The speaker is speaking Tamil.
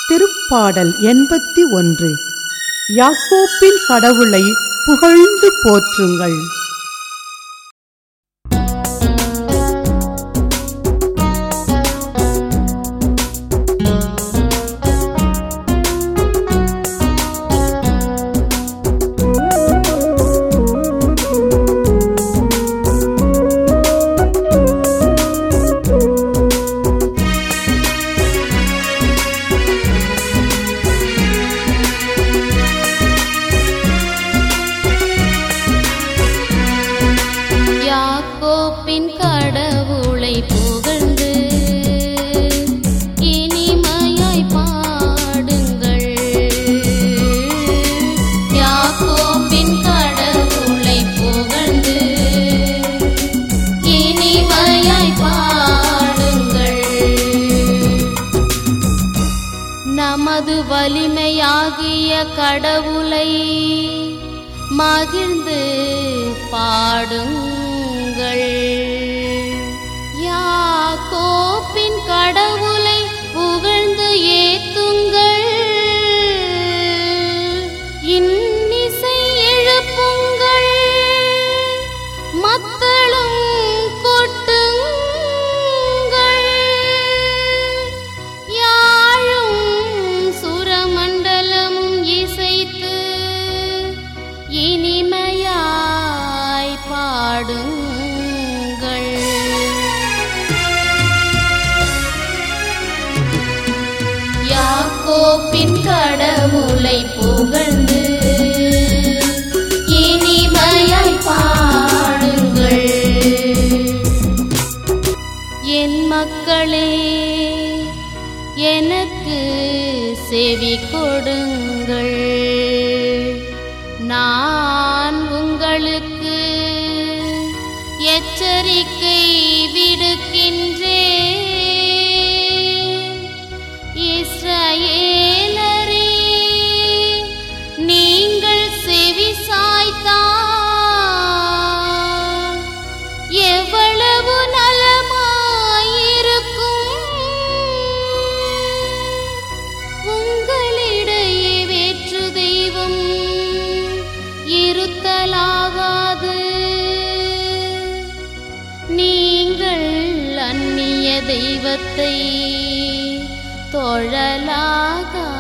திருப்பாடல் எண்பத்தி ஒன்று யாக்கோப்பின் கடவுளை புகழ்ந்து போற்றுங்கள் யாக்கோப்பின் கடவுளை புகழ்ந்து இனிமையாய் பாடுங்கள் யாக்கோப்பின் கடவுளை புகழ்ந்து இனிமையாய் பாடுங்கள் நமது வலிமையாகிய கடவுளை மகிழ்ந்து பாடுங்கள் யாக்கோப்பின் கடவுளை புகழ்ந்து ஏத்துங்கள் இன்னிசை எழுப்புங்கள் மக்களும் கொட்டுங்கள் யாழும் சுரமண்டலமும் இசைத்து இனிமையாய் பாடுங்கள் யாக்கோப்பின் கடவுளை புகழ்ந்து இனிமையாய் பாடுங்கள் என் மக்களே எனக்கு செவி கொடுங்கள் நான் உங்களுக்கு எச்சரிக்கை விடுக்கின்றேன் இஸ்ரவேலரே நீங்கள் செவி சாய்த்தால் எவ்வளவு நலமாயிருக்கும் உங்களிடையே வேற்று தெய்வம் இருத்தலாகாது நீங்கள் அந்நிய தெய்வத்தை தொழலாகாது